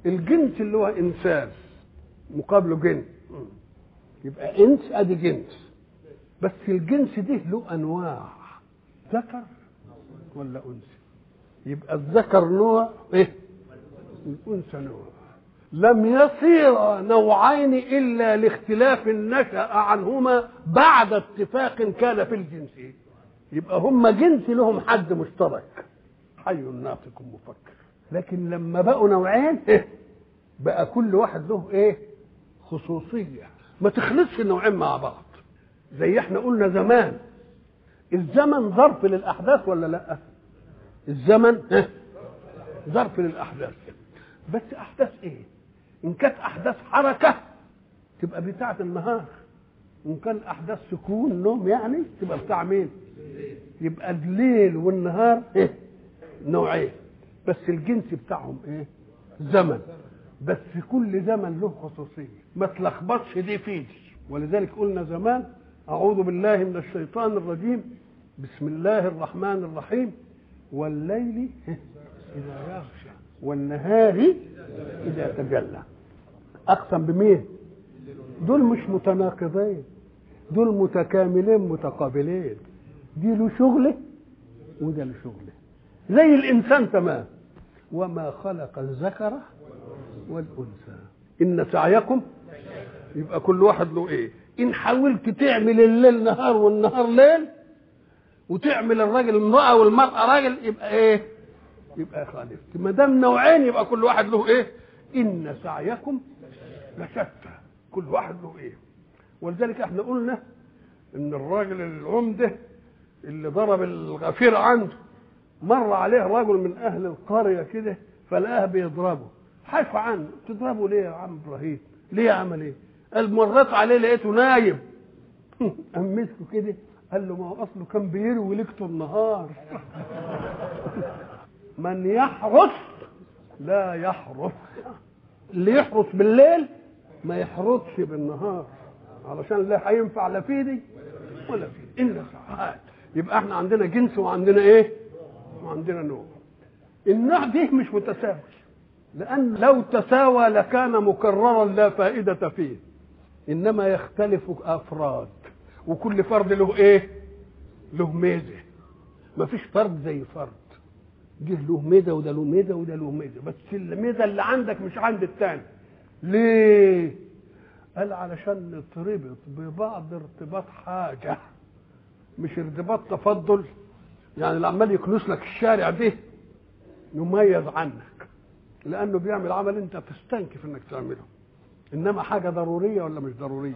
الجنس اللي هو انسان مقابله جنس يبقى انس ادي جنس بس الجنس ده له انواع ذكر ولا انثى يبقى الذكر نوع ايه الانثى نوع لم يصير نوعين الا لاختلاف نشا عنهما بعد اتفاق كان في الجنس يبقى هم جنس لهم حد مشترك حي ناطق مفكر لكن لما بقوا نوعين إيه؟ بقى كل واحد له ايه خصوصيه ما تخلطش النوعين مع بعض زي احنا قلنا زمان الزمن ظرف للاحداث ولا لا الزمن إيه؟ ظرف للاحداث بس احداث ايه ان كانت احداث حركه تبقى بتاعه النهار ان كان احداث سكون نوم يعني تبقى بتاع مين يبقى الليل والنهار ايه نوعين بس الجنس بتاعهم ايه زمن بس كل زمن له خصوصيه ما تلخبطش دي في دي ولذلك قلنا زمان اعوذ بالله من الشيطان الرجيم بسم الله الرحمن الرحيم والليل اذا يغشى والنهار اذا تجلى اقسم بمين دول مش متناقضين دول متكاملين متقابلين دي له شغله وده له شغله زي الانسان تمام وما خلق الذكر والانثى ان سعيكم يبقى كل واحد له ايه ان حاولت تعمل الليل نهار والنهار ليل وتعمل الراجل امراه والمراه راجل يبقى ايه يبقى خالفت ما دام نوعين يبقى كل واحد له ايه ان سعيكم لشتى كل واحد له ايه ولذلك احنا قلنا ان الراجل العمده اللي ضرب الغفير عنده مر عليه رجل من اهل القريه كده فلقاه بيضربه حيف عنه تضربه ليه يا عم ابراهيم ليه عمل ايه قال مريت عليه لقيته نايم قام مسكه كده قال له ما هو اصله كان بيروي ليلته النهار من يحرس لا يحرس اللي يحرس بالليل ما يحرسش بالنهار علشان لا هينفع لا في دي ولا في دي الا ساعات يبقى احنا عندنا جنس وعندنا ايه وعندنا نوع النوع دي مش متساوي لان لو تساوى لكان مكررا لا فائده فيه انما يختلف افراد وكل فرد له ايه له ميزه ما فيش فرد زي فرد ده له ميزه وده له ميزه وده له ميزه بس الميزه اللي عندك مش عند الثاني ليه قال علشان نتربط ببعض ارتباط حاجه مش ارتباط تفضل يعني اللي عمال يكنس لك الشارع ده يميز عنك لانه بيعمل عمل انت تستنكف انك تعمله انما حاجه ضروريه ولا مش ضروريه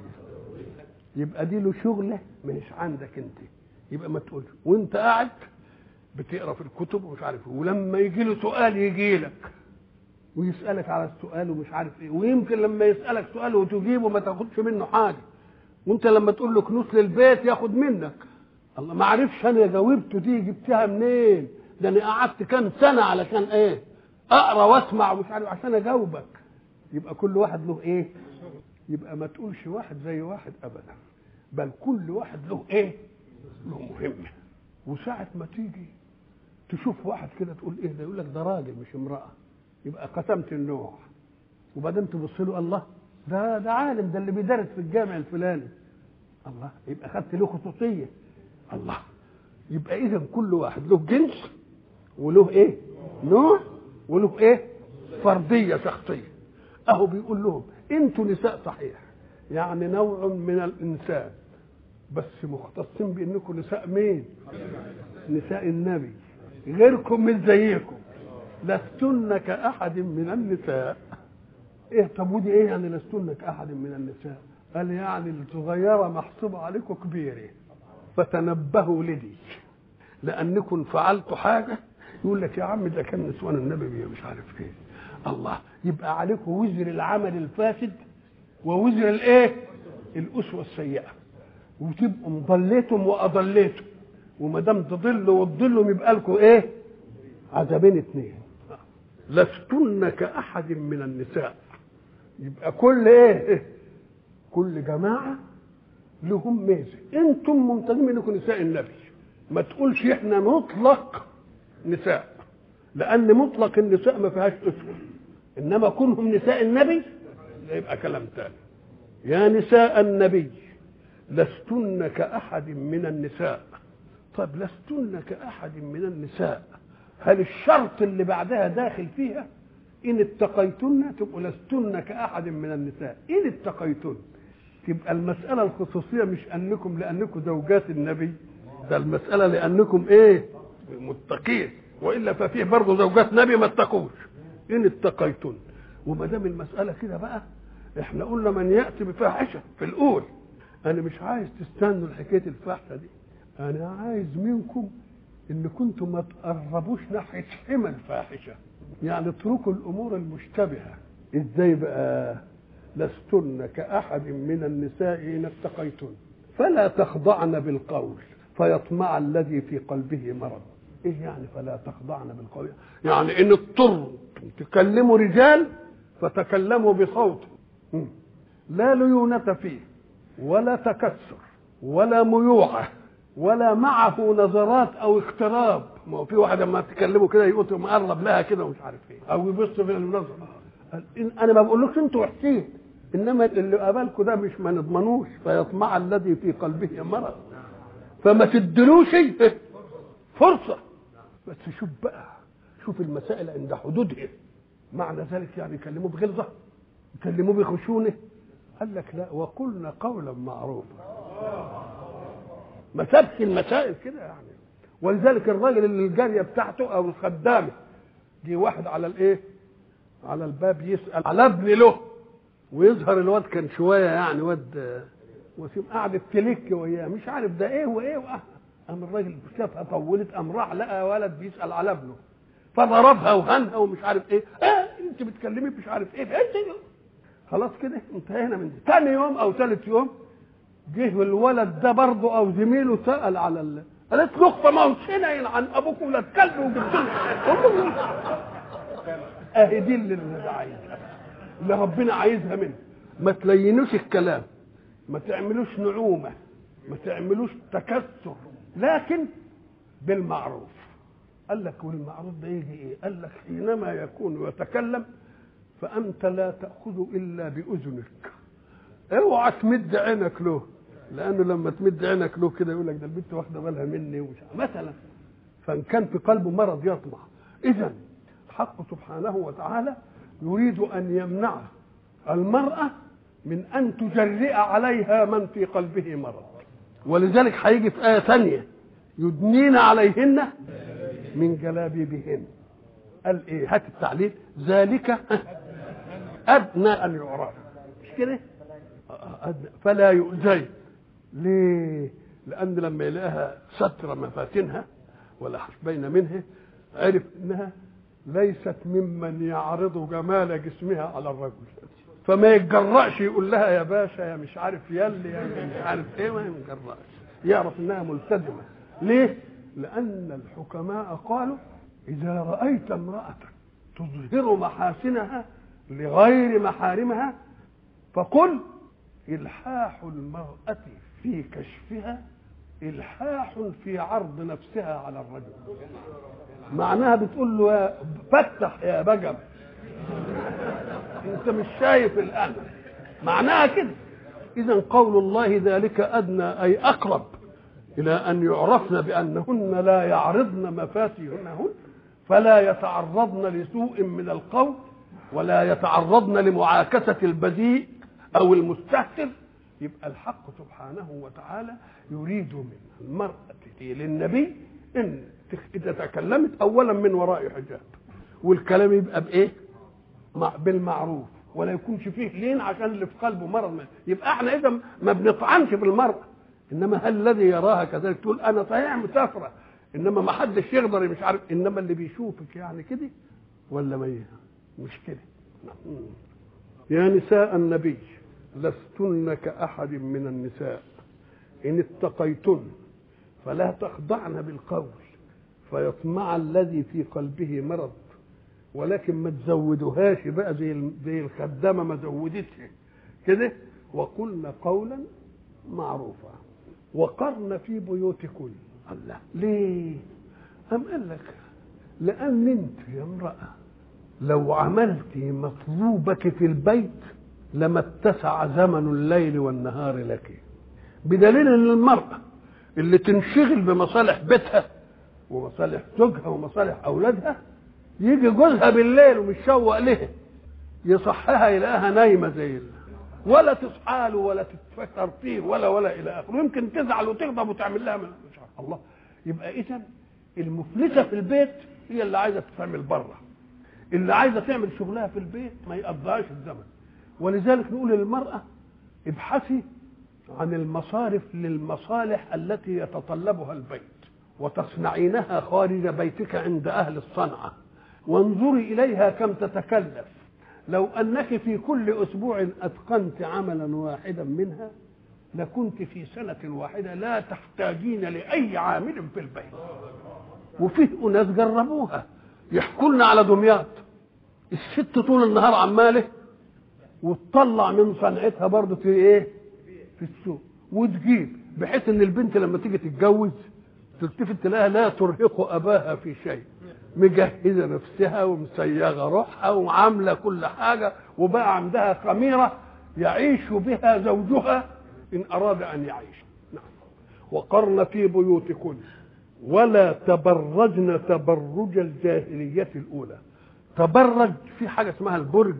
يبقى دي له شغله مش عندك انت يبقى ما تقولش وانت قاعد بتقرا في الكتب ومش عارف ايه ولما يجي له سؤال يجي لك ويسالك على السؤال ومش عارف ايه ويمكن لما يسالك سؤال وتجيبه ما تاخدش منه حاجه وانت لما تقول له كنوس للبيت ياخد منك الله ما عرفش انا جاوبته دي جبتها منين ده انا قعدت كام سنه علشان ايه اقرا واسمع ومش عارف عشان اجاوبك يبقى كل واحد له ايه يبقى ما تقولش واحد زي واحد ابدا بل كل واحد له ايه له مهمه وساعه ما تيجي تشوف واحد كده تقول ايه ده يقول لك ده راجل مش امراه يبقى قسمت النوع وبعدين تبص له الله ده ده عالم ده اللي بيدرس في الجامع الفلاني الله يبقى خدت له خصوصيه الله يبقى اذا كل واحد له جنس وله ايه نوع وله ايه فرديه شخصيه اهو بيقول لهم انتوا نساء صحيح يعني نوع من الانسان بس مختصين بانكم نساء مين نساء النبي غيركم من زيكم لستن كأحد من النساء ايه طب ودي ايه يعني لستن كأحد من النساء قال يعني الصغيرة محسوبة عليكم كبيرة فتنبهوا لدي لأنكم فعلتوا حاجة يقول لك يا عم ده كان نسوان النبي مش عارف ايه الله يبقى عليكم وزر العمل الفاسد ووزر الايه الأسوة السيئة وتبقوا مضليتم وأضليتم وما دام تضلوا وتضلوا يبقى لكم ايه عذابين اتنين لستن كأحد من النساء يبقى كل ايه كل جماعة لهم ميزة انتم ممتازين انكم نساء النبي ما تقولش احنا مطلق نساء لان مطلق النساء ما فيهاش اسوة انما كونهم نساء النبي ده يبقى كلام تاني يا نساء النبي لستن كأحد من النساء طيب لستن كأحد من النساء هل الشرط اللي بعدها داخل فيها إن اتقيتن تبقوا لستن كأحد من النساء إن اتقيتن تبقى المسألة الخصوصية مش أنكم لأنكم زوجات النبي ده المسألة لأنكم إيه متقين وإلا ففيه برضه زوجات نبي ما اتقوش إن اتقيتن وما دام المسألة كده بقى احنا قلنا من يأتي بفاحشة في الأول أنا مش عايز تستنوا الحكاية الفاحشة دي أنا عايز منكم إن كنتم ما تقربوش ناحية حمى الفاحشة يعني اتركوا الأمور المشتبهة إزاي بقى لستن كأحد من النساء إن اتقيتن فلا تخضعن بالقول فيطمع الذي في قلبه مرض ايه يعني فلا تخضعن بالقول يعني ان اضطروا تكلموا رجال فتكلموا بصوت لا ليونة فيه ولا تكسر ولا ميوعة ولا معه نظرات او اقتراب ما هو في واحد لما تكلمه كده يقول مقرب لها كده ومش عارف ايه او يبص في النظر انا ما بقولكش انتوا وحشين انما اللي قابلكم ده مش ما نضمنوش فيطمع الذي في قلبه مرض فما تدلوش فرصه بس شوف بقى شوف المسائل عند حدودها معنى ذلك يعني يكلموه بغلظه يكلموه بخشونه قال لك لا وقلنا قولا معروفا ما سابش المسائل كده يعني ولذلك الراجل اللي الجاريه بتاعته او الخدامه جه واحد على الايه على الباب يسال على ابن له ويظهر الواد كان شويه يعني واد وسيم قعدت تلك وياه مش عارف ده ايه وايه واه قام الراجل شافها طولت قام راح لقى ولد بيسال على ابنه فضربها وهنها ومش عارف ايه اه انت بتكلمي مش عارف ايه انت خلاص كده انتهينا من دي تاني يوم او ثالث يوم جه الولد ده برضه او زميله سال على ال... قالت له اخت ما هنا عن ابوك ولاد كلب وجبت له اهي دي اللي عايزها اللي ربنا عايزها منه ما تلينوش الكلام ما تعملوش نعومه ما تعملوش تكسر لكن بالمعروف قال لك والمعروف ده يجي ايه قال لك حينما يكون يتكلم فانت لا تاخذ الا باذنك اوعى تمد عينك له لانه لما تمد عينك له كده يقول لك ده البنت واخده بالها مني ومش مثلا فان كان في قلبه مرض يطمع اذا الحق سبحانه وتعالى يريد ان يمنع المراه من ان تجرئ عليها من في قلبه مرض ولذلك هيجي في ايه ثانيه يدنين عليهن من جلابيبهن قال ايه هات التعليل ذلك ادنى ان يعرف مش كده فلا يؤذين ليه لان لما يلاقيها ستر مفاتنها ولا حسبين منها عرف انها ليست ممن يعرض جمال جسمها على الرجل فما يتجرأش يقول لها يا باشا يا مش عارف يلي يا مش عارف ايه ما يتجرأش يعرف انها ملتزمه ليه؟ لأن الحكماء قالوا إذا رأيت امرأة تظهر محاسنها لغير محارمها فقل إلحاح المرأة في كشفها إلحاح في عرض نفسها على الرجل معناها بتقول له يا فتح يا بجم انت مش شايف الآن معناها كده إذا قول الله ذلك أدنى أي أقرب إلى أن يعرفن بأنهن لا يعرضن مفاتيحهن فلا يتعرضن لسوء من القول ولا يتعرضن لمعاكسة البذيء أو المستهتر يبقى الحق سبحانه وتعالى يريد من المرأة للنبي إن إذا تكلمت أولا من وراء حجاب والكلام يبقى بإيه؟ بالمعروف ولا يكونش فيه لين عشان اللي في قلبه مرض يبقى احنا اذا ما بنطعنش في المرأة انما هل الذي يراها كذلك تقول انا صحيح مسافره انما ما حدش يقدر مش عارف انما اللي بيشوفك يعني كده ولا ما مش كده يا نساء النبي لستن كأحد من النساء إن اتقيتن فلا تخضعن بالقول فيطمع الذي في قلبه مرض ولكن ما تزودوهاش بقى زي زي الخدامه ما زودتها كده وقلنا قولا معروفا وقرن في بيوتكن الله ليه أم قال لك لأن أنت يا امرأة لو عملت مطلوبك في البيت لما اتسع زمن الليل والنهار لك بدليل ان المرأة اللي تنشغل بمصالح بيتها ومصالح زوجها ومصالح اولادها يجي جوزها بالليل ومتشوق لها يصحها يلاقيها نايمه زي ال- ولا تصحى له ولا تتفكر فيه ولا ولا الى اخره يمكن تزعل وتغضب وتعمل لها من مش عارف الله يبقى اذا المفلسه في البيت هي اللي عايزه تتعمل بره اللي عايزه تعمل شغلها في البيت ما يقضيهاش الزمن ولذلك نقول للمراه ابحثي عن المصارف للمصالح التي يتطلبها البيت وتصنعينها خارج بيتك عند اهل الصنعه وانظري اليها كم تتكلف لو انك في كل اسبوع اتقنت عملا واحدا منها لكنت في سنه واحده لا تحتاجين لاي عامل في البيت وفيه اناس جربوها يحكوا لنا على دمياط الست طول النهار عماله وتطلع من صنعتها برضه في ايه في السوق وتجيب بحيث ان البنت لما تيجي تتجوز تلتفت تلاقيها لا ترهق اباها في شيء مجهزه نفسها ومسيغه روحها وعامله كل حاجه وبقى عندها خميره يعيش بها زوجها ان اراد ان يعيش نعم وقرن في بيوتكن ولا تبرجن تبرج الجاهليه الاولى تبرج في حاجه اسمها البرج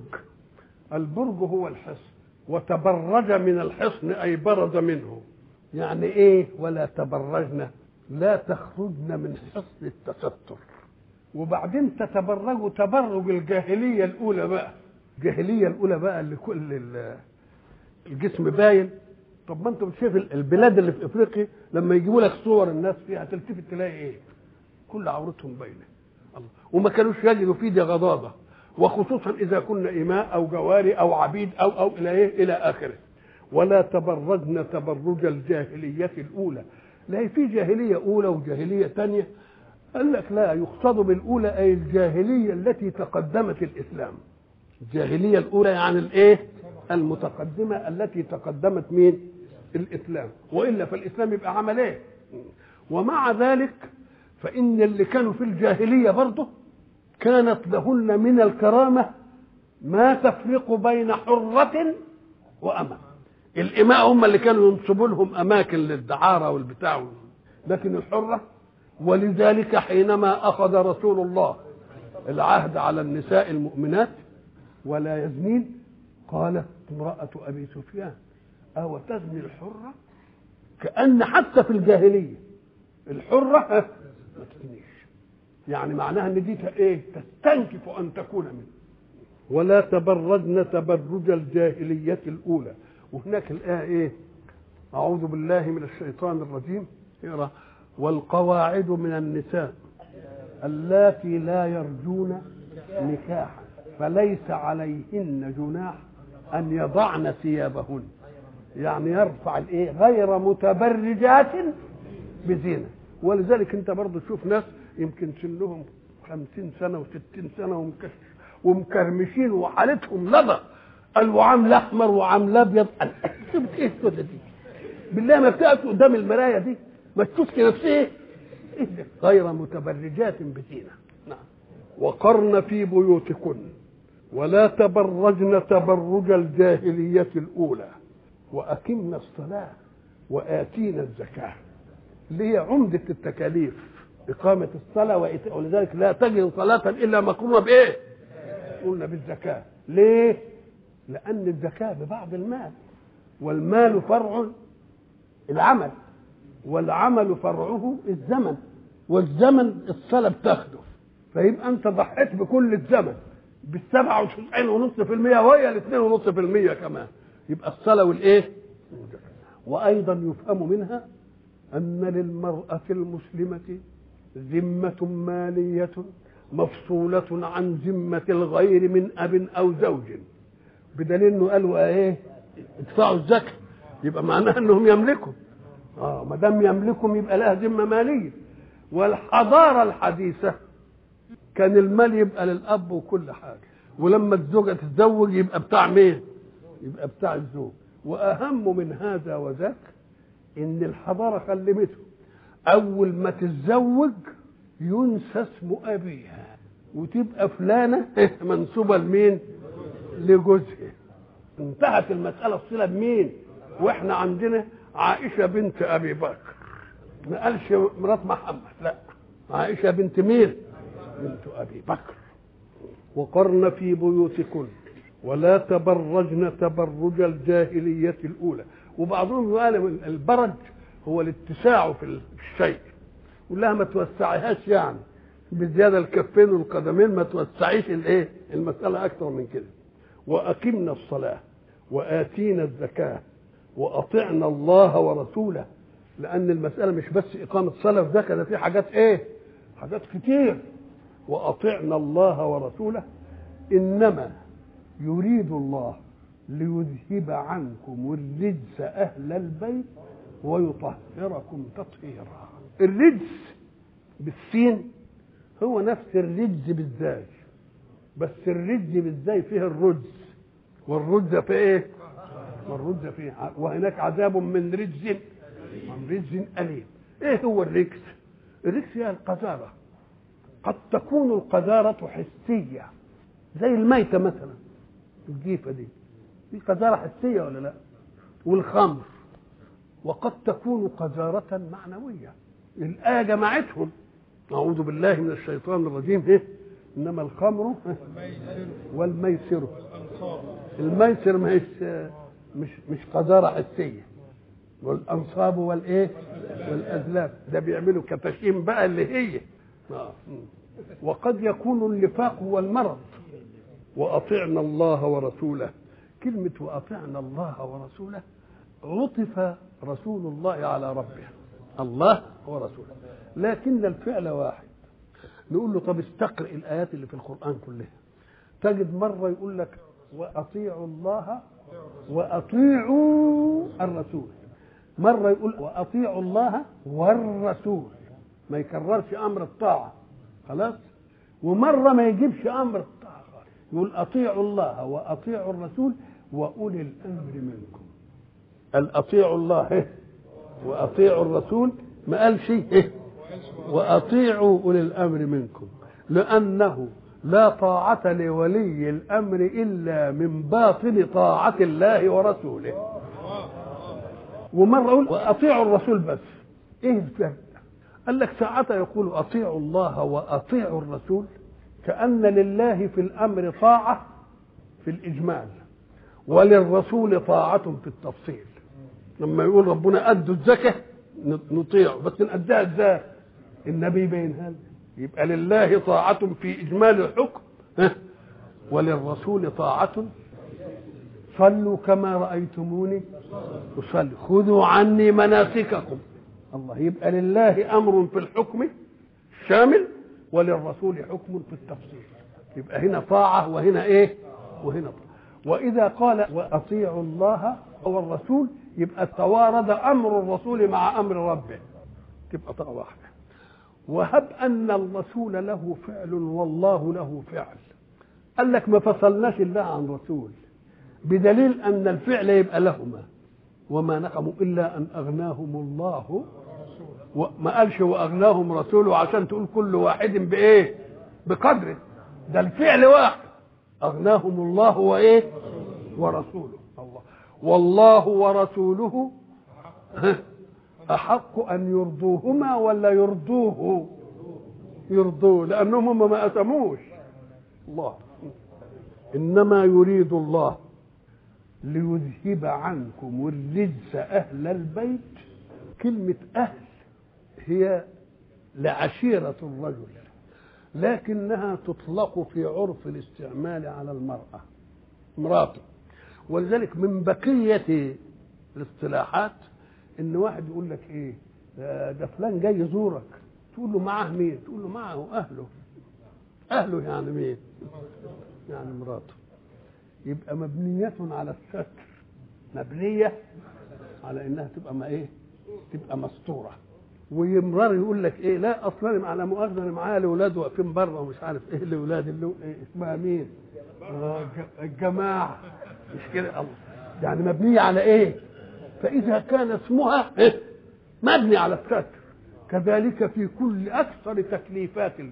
البرج هو الحصن وتبرج من الحصن اي برز منه يعني ايه ولا تبرجن لا تخرجن من حصن التستر وبعدين تتبرجوا تبرج الجاهليه الاولى بقى الجاهليه الاولى بقى اللي كل ال- الجسم باين طب ما انت شايف البلاد اللي في افريقيا لما يجيبوا لك صور الناس فيها تلتفت تلاقي ايه كل عورتهم باينه الله وما كانوش يجدوا في دي غضاضه وخصوصا اذا كنا اماء او جواري او عبيد او او الى ايه الى اخره ولا تبرجن تبرج الجاهليه الاولى لا هي في جاهليه اولى وجاهليه ثانيه قال لك لا يقصد بالاولى اي الجاهليه التي تقدمت الاسلام الجاهليه الاولى يعني الايه المتقدمه التي تقدمت مين الاسلام والا فالاسلام يبقى عمل ايه ومع ذلك فان اللي كانوا في الجاهليه برضه كانت لهن من الكرامه ما تفرق بين حره وامه الاماء هم اللي كانوا ينصبوا لهم اماكن للدعاره والبتاع لكن الحره ولذلك حينما اخذ رسول الله العهد على النساء المؤمنات ولا يزنين قالت امرأة أبي سفيان أو تزني الحرة كأن حتى في الجاهلية الحرة ها، ما تزنيش يعني معناها ان دي ايه تستنكف ان تكون منه ولا تبرجن تبرج الجاهلية الأولى وهناك الآية إيه أعوذ بالله من الشيطان الرجيم اقرأ والقواعد من النساء اللاتي لا يرجون نكاحا فليس عليهن جناح أن يضعن ثيابهن يعني يرفع الايه غير متبرجات بزينه ولذلك انت برضه تشوف ناس يمكن سنهم خمسين سنه وستين سنه ومكش ومكرمشين وحالتهم لظى قال وعامله احمر وعامله ابيض قال شفت ايه السودة دي بالله ما بتقف قدام المرايه دي ما تشوفش نفسها ايه إيه ده؟ غير متبرجات بزينه نعم وقرن في بيوتكن ولا تبرجن تبرج الجاهليه الاولى واقمنا الصلاه واتينا الزكاه اللي هي عمده التكاليف اقامه الصلاه وإيتاء ولذلك لا تجد صلاه الا مقرونه بايه؟ قلنا بالزكاه ليه؟ لان الزكاه ببعض المال والمال فرع العمل والعمل فرعه الزمن والزمن الصلاه بتاخده فيبقى انت ضحيت بكل الزمن بالسبعة وتسعين ونص في المية وهي الاثنين ونص في المية كمان يبقى الصلاة والايه وأيضا يفهم منها أن للمرأة المسلمة ذمة مالية مفصولة عن ذمة الغير من أب أو زوج بدليل انه قالوا ايه ادفعوا الزكاة يبقى معناها انهم يملكوا اه ما دام يملكهم يبقى لها ذمة مالية والحضارة الحديثة كان المال يبقى للاب وكل حاجه ولما الزوجه تتزوج يبقى بتاع مين يبقى بتاع الزوج واهم من هذا وذاك ان الحضاره خلمته اول ما تتزوج ينسى اسم ابيها وتبقى فلانه منسوبه لمين لجوزها انتهت المساله الصله بمين واحنا عندنا عائشه بنت ابي بكر ما قالش مرات محمد لا عائشه بنت مين بنت ابي بكر وقرن في بيوتكن ولا تبرجن تبرج الجاهليه الاولى وبعضهم قال البرج هو الاتساع في الشيء يقول لها ما توسعيهاش يعني بزياده الكفين والقدمين ما توسعيش الايه المساله اكثر من كده واقمنا الصلاه واتينا الزكاه واطعنا الله ورسوله لان المساله مش بس اقامه صلاه وزكاه ده في حاجات ايه حاجات كتير واطعنا الله ورسوله انما يريد الله ليذهب عنكم الرجس اهل البيت ويطهركم تطهيرا الرجس بالسين هو نفس الرجز بالزاي بس الرجز بالزاي فيه الرجز والرجز في ايه والرجز فيه وهناك عذاب من رجز من رجز أليم ايه هو الرجز الرجز هي القذارة قد تكون القذارة حسية زي الميتة مثلا الجيفة دي دي قذارة حسية ولا لا والخمر وقد تكون قذارة معنوية الآية جمعتهم أعوذ بالله من الشيطان الرجيم إيه؟ إنما الخمر والميسر الميسر مش مش مش قذارة حسية والأنصاب والإيه والأزلام ده بيعملوا كتاشيم بقى اللي هي آه. وقد يكون النفاق هو المرض وأطعنا الله ورسوله كلمة وأطعنا الله ورسوله عطف رسول الله على ربه الله ورسوله لكن الفعل واحد نقول له طب استقرئ الآيات اللي في القرآن كلها تجد مرة يقول لك وأطيعوا الله وأطيعوا الرسول مرة يقول وأطيعوا الله والرسول ما يكررش أمر الطاعة خلاص ومرة ما يجيبش أمر الطاعة يقول أطيعوا الله وأطيعوا الرسول وأولي الأمر منكم قال أطيعوا الله وأطيعوا الرسول ما قال شيء وأطيعوا أولي الأمر منكم لأنه لا طاعة لولي الأمر إلا من باطل طاعة الله ورسوله ومرة أقول وأطيعوا الرسول بس إيه الفرق قال لك ساعتها يقول أطيعوا الله وأطيعوا الرسول كأن لله في الأمر طاعة في الإجمال وللرسول طاعة في التفصيل لما يقول ربنا أدوا الزكاة نطيعه بس نأديها ازاي؟ النبي بينها يبقى لله طاعة في إجمال الحكم وللرسول طاعة صلوا كما رأيتموني أصلي خذوا عني مناسككم الله يبقى لله أمر في الحكم شامل وللرسول حكم في التفصيل يبقى هنا طاعة وهنا إيه وهنا طاعة وإذا قال وأطيعوا الله والرسول يبقى توارد أمر الرسول مع أمر ربه تبقى طاعة واحدة وهب أن الرسول له فعل والله له فعل قال لك ما فصلناش الله عن رسول بدليل أن الفعل يبقى لهما وما نقموا إلا أن أغناهم الله وما قالش وأغناهم رسوله عشان تقول كل واحد بإيه بقدره ده الفعل واحد أغناهم الله وإيه ورسوله الله والله ورسوله أحق أن يرضوهما ولا يرضوه يرضوه لأنهم هم ما أتموش الله إنما يريد الله ليذهب عنكم الرجس أهل البيت كلمة أهل هي لعشيرة الرجل لكنها تطلق في عرف الاستعمال على المرأة امراته ولذلك من بقية الاصطلاحات ان واحد يقول لك ايه ده فلان جاي يزورك تقول له معاه مين تقول له معه اهله اهله يعني مين يعني مراته يبقى مبنية على الستر مبنية على انها تبقى ما ايه تبقى مستورة ويمرر يقول لك ايه لا اصلا على مؤاخذه انا معايا الاولاد واقفين بره ومش عارف ايه الاولاد اللي إيه اسمها مين آه الجماعه مش كده الله يعني مبنيه على ايه فاذا كان اسمها إيه؟ مبني على الستر كذلك في كل اكثر تكليفات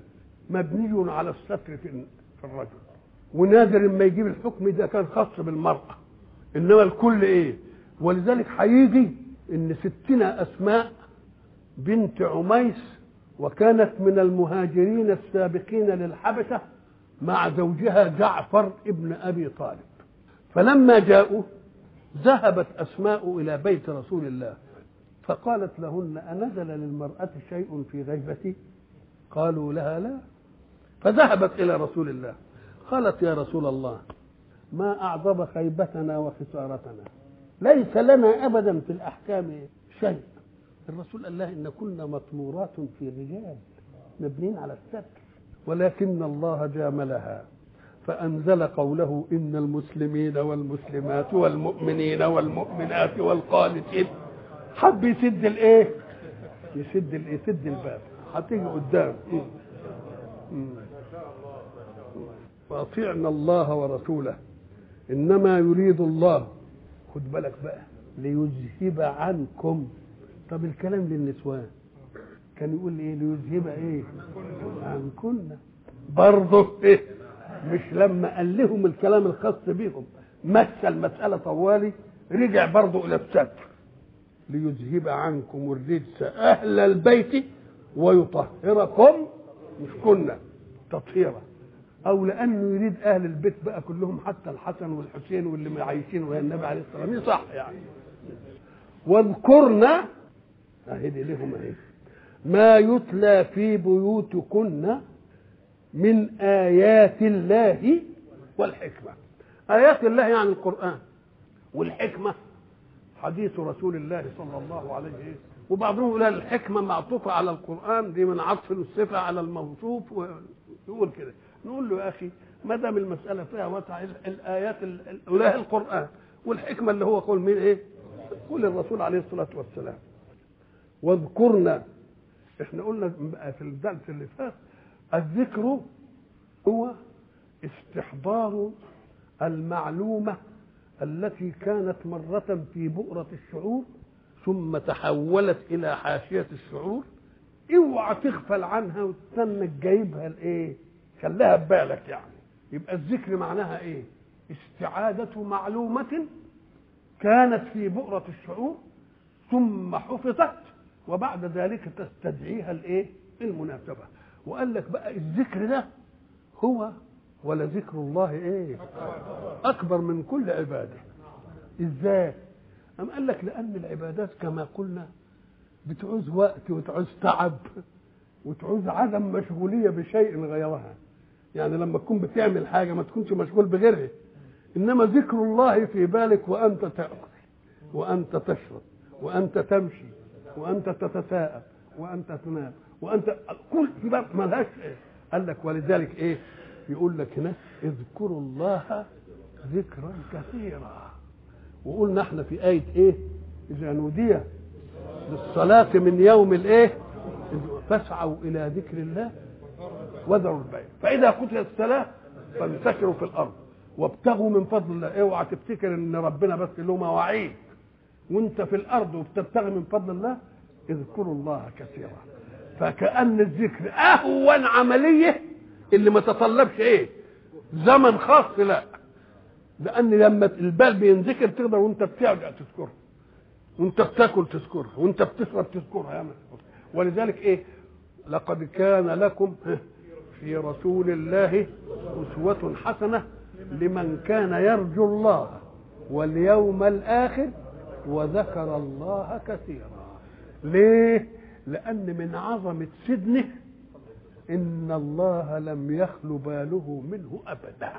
مبني على الستر في في الرجل ونادر ما يجيب الحكم ده كان خاص بالمرأة إنما الكل إيه ولذلك هيجي إن ستنا أسماء بنت عميس وكانت من المهاجرين السابقين للحبشة مع زوجها جعفر ابن أبي طالب فلما جاءوا ذهبت أسماء إلى بيت رسول الله فقالت لهن أنزل للمرأة شيء في غيبتي قالوا لها لا فذهبت إلى رسول الله قالت يا رسول الله ما أعظم خيبتنا وخسارتنا ليس لنا أبدا في الأحكام شيء الرسول قال لها إن كنا مطمورات في الرجال مبنين على الستر ولكن الله جاملها فأنزل قوله إن المسلمين والمسلمات والمؤمنين والمؤمنات والقانتين حب يسد الايه يسد الايه يسد الباب هتيجي قدام واطيعنا الله ورسوله انما يريد الله خد بالك بقى ليذهب عنكم طب الكلام للنسوان كان يقول ايه ليذهب ايه عنكن برضه ايه مش لما قال لهم الكلام الخاص بهم مثل مسألة طوالي رجع برضه إلى الستر ليذهب عنكم الرجس أهل البيت ويطهركم مش كنا تطهيرا أو لأنه يريد أهل البيت بقى كلهم حتى الحسن والحسين واللي عايشين وهي النبي عليه الصلاة والسلام صح يعني واذكرنا أهدي لهم أهي ما يتلى في بيوتكن من آيات الله والحكمة آيات الله يعني القرآن والحكمة حديث رسول الله صلى الله عليه وسلم وبعضهم يقول الحكمة معطوفة على القرآن دي من عطف الصفة على الموصوف ويقول كده نقول له يا أخي ما دام المسألة فيها وسع الآيات الإله القرآن والحكمة اللي هو قول مين إيه؟ قول الرسول عليه الصلاة والسلام واذكرنا احنا قلنا في الدرس اللي فات الذكر هو استحضار المعلومة التي كانت مرة في بؤرة الشعور ثم تحولت إلى حاشية الشعور اوعى تغفل عنها وتستنى جايبها الايه؟ خليها ببالك يعني يبقى الذكر معناها ايه؟ استعادة معلومة كانت في بؤرة الشعور ثم حفظت وبعد ذلك تستدعيها الايه؟ المناسبة وقال لك بقى الذكر ده هو ولذكر الله ايه اكبر من كل عباده ازاي ام قال لك لان العبادات كما قلنا بتعوز وقت وتعوز تعب وتعوز عدم مشغوليه بشيء غيرها يعني لما تكون بتعمل حاجه ما تكونش مشغول بغيرها انما ذكر الله في بالك وانت تاكل وانت تشرب وانت تمشي وانت تتساءل وانت تنام وانت كل في بالك ملهاش ايه قال لك ولذلك ايه يقول لك هنا اذكروا الله ذكرا كثيرا وقلنا احنا في آية ايه إذا نودي للصلاة من يوم الايه فاسعوا إلى ذكر الله وذروا البيع فإذا قتلت الصلاة فانتشروا في الأرض وابتغوا من فضل الله اوعى تفتكر ان ربنا بس له مواعيد وانت في الارض وبتبتغي من فضل الله اذكروا الله كثيرا فكأن الذكر اهون عمليه اللي ما تطلبش ايه زمن خاص لا لان لما البال بينذكر تقدر وانت بترجع تذكرها وانت بتاكل تذكرها وانت بتشرب تذكرها يا ولذلك ايه لقد كان لكم في رسول الله اسوه حسنه لمن كان يرجو الله واليوم الاخر وذكر الله كثيرا ليه لان من عظمه سدنه ان الله لم يخل باله منه ابدا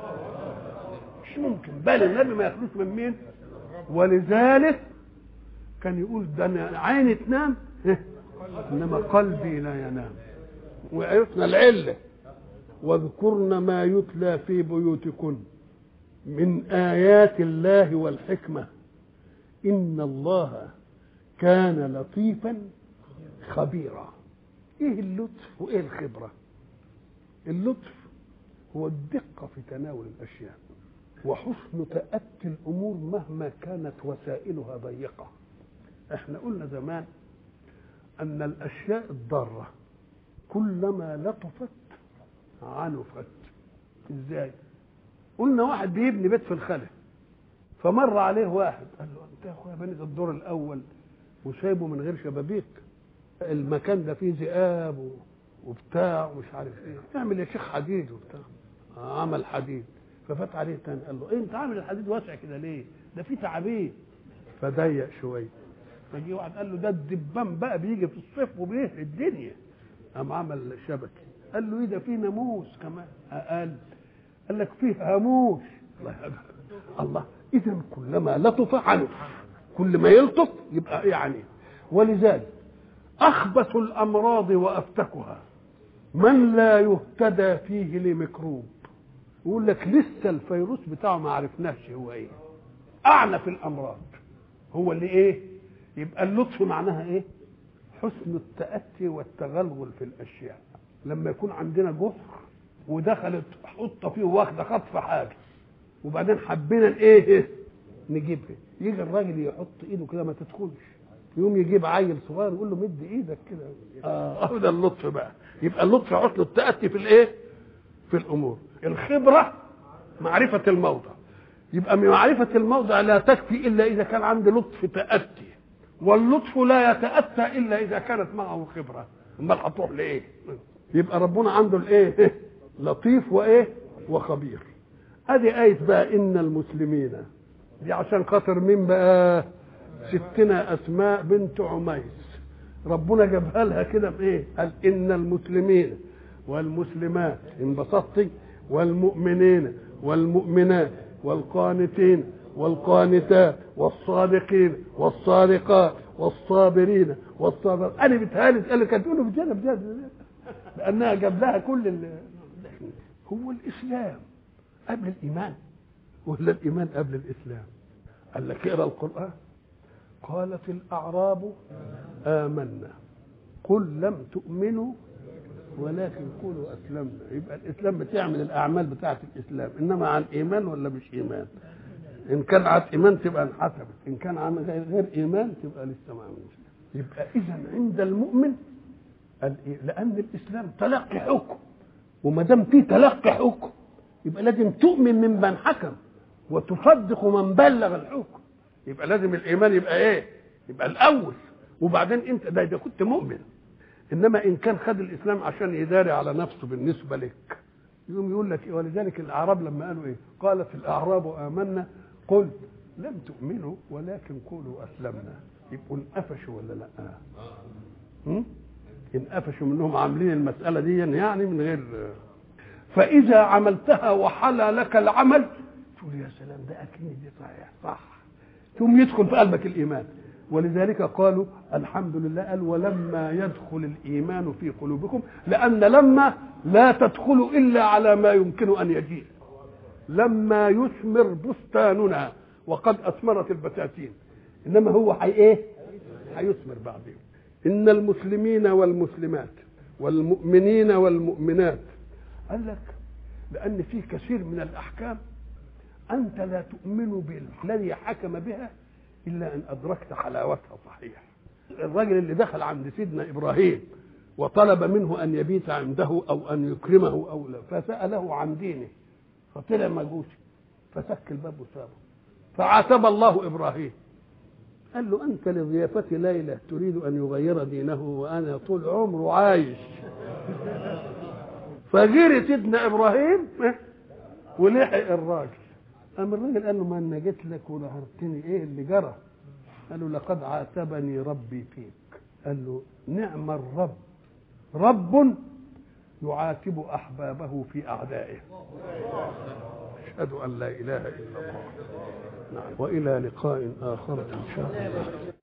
مش ممكن بال النبي ما يخلوش من مين ولذلك كان يقول ده أنا عيني تنام انما قلبي لا ينام وعرفنا العله واذكرن ما يتلى في بيوتكن من ايات الله والحكمه ان الله كان لطيفا خبيرا ايه اللطف وايه الخبره اللطف هو الدقه في تناول الاشياء وحسن تاتي الامور مهما كانت وسائلها ضيقه احنا قلنا زمان ان الاشياء الضاره كلما لطفت عنفت ازاي قلنا واحد بيبني بيت في الخلا فمر عليه واحد قال له انت يا اخويا بنيت الدور الاول وسايبه من غير شبابيك المكان ده فيه ذئاب و- وبتاع ومش عارف ايه اعمل يا شيخ حديد وبتاع آه، عمل حديد ففات عليه تاني قال له إيه انت عامل الحديد واسع كده ليه ده فيه تعابين فضيق شويه فجي واحد قال له ده الدبان بقى بيجي في الصيف وبيهري الدنيا قام عمل شبكه قال له ايه ده فيه ناموس كمان اقل قال لك فيه هاموش الله يهدى. الله اذا كلما لطف عنه كل ما يلطف يبقى يعني ولذلك اخبث الامراض وافتكها من لا يهتدى فيه لميكروب يقول لك لسه الفيروس بتاعه ما عرفناش هو ايه اعنف الامراض هو اللي ايه يبقى اللطف معناها ايه حسن التأتي والتغلغل في الأشياء لما يكون عندنا جحر ودخلت حطة فيه واخدة خطف حاجة وبعدين حبينا الايه نجيبها يجي الراجل يحط ايده كده ما تدخلش يقوم يجيب عيل صغير يقول له مد ايدك كده اه ده اللطف بقى يبقى اللطف حسن التأتي في الايه في الامور الخبرة معرفة الموضع يبقى من معرفة الموضع لا تكفي إلا إذا كان عندي لطف تأتي واللطف لا يتأتى إلا إذا كانت معه خبرة أمال هتروح لإيه؟ يبقى ربنا عنده الإيه؟ لطيف وإيه؟ وخبير أدي آية بقى إن المسلمين دي عشان خاطر مين بقى؟ ستنا أسماء بنت عميس ربنا جابها لها كده بإيه؟ قال إن المسلمين والمسلمات انبسطتي والمؤمنين والمؤمنات والقانتين والقانتات والصادقين والصادقات والصابرين والصابرين انا بتهالي قال لك هتقولوا بجد بجد لانها جاب لها كل ال... هو الاسلام قبل الايمان ولا الايمان قبل الاسلام قال لك اقرا القران قالت الاعراب امنا قل لم تؤمنوا ولكن قولوا اسلمنا يبقى الاسلام بتعمل الاعمال بتاعه الاسلام انما عن ايمان ولا مش ايمان ان كان عن ايمان تبقى انحسبت ان كان عن غير غير ايمان تبقى لسه ما عملش يبقى اذا عند المؤمن الإيه؟ لان الاسلام تلقي حكم وما دام في تلقي حكم يبقى لازم تؤمن ممن حكم وتصدق من بلغ الحكم يبقى لازم الايمان يبقى ايه يبقى الاول وبعدين انت ده اذا كنت مؤمن انما ان كان خد الاسلام عشان يداري على نفسه بالنسبه لك يقوم يقول لك إيه؟ ولذلك الاعراب لما قالوا ايه قالت الاعراب امنا قل لم تؤمنوا ولكن قولوا اسلمنا يبقوا انقفشوا ولا لا هم؟ انقفشوا منهم عاملين المساله دي يعني من غير فاذا عملتها وحلى لك العمل تقول يا سلام ده اكيد دي صحيح صح ثم يدخل في قلبك الايمان ولذلك قالوا الحمد لله قال ولما يدخل الايمان في قلوبكم لان لما لا تدخل الا على ما يمكن ان يجيء لما يثمر بستاننا وقد اثمرت البساتين انما هو حي ايه هيثمر بعدين ان المسلمين والمسلمات والمؤمنين والمؤمنات قال لك لان في كثير من الاحكام انت لا تؤمن بالذي حكم بها الا ان ادركت حلاوتها صحيح الراجل اللي دخل عند سيدنا ابراهيم وطلب منه ان يبيت عنده او ان يكرمه او لا فساله عن دينه فطلع مجوسي فسك الباب وسابه فعاتب الله ابراهيم قال له انت لضيافتي ليله تريد ان يغير دينه وانا طول عمره عايش فجري سيدنا ابراهيم ولحق الراجل قام الراجل قال له ما انا جيت لك ونهرتني ايه اللي جرى قال له لقد عاتبني ربي فيك قال له نعم الرب رب يعاتب احبابه في اعدائه اشهد ان لا اله الا الله نعم والى لقاء اخر ان شاء الله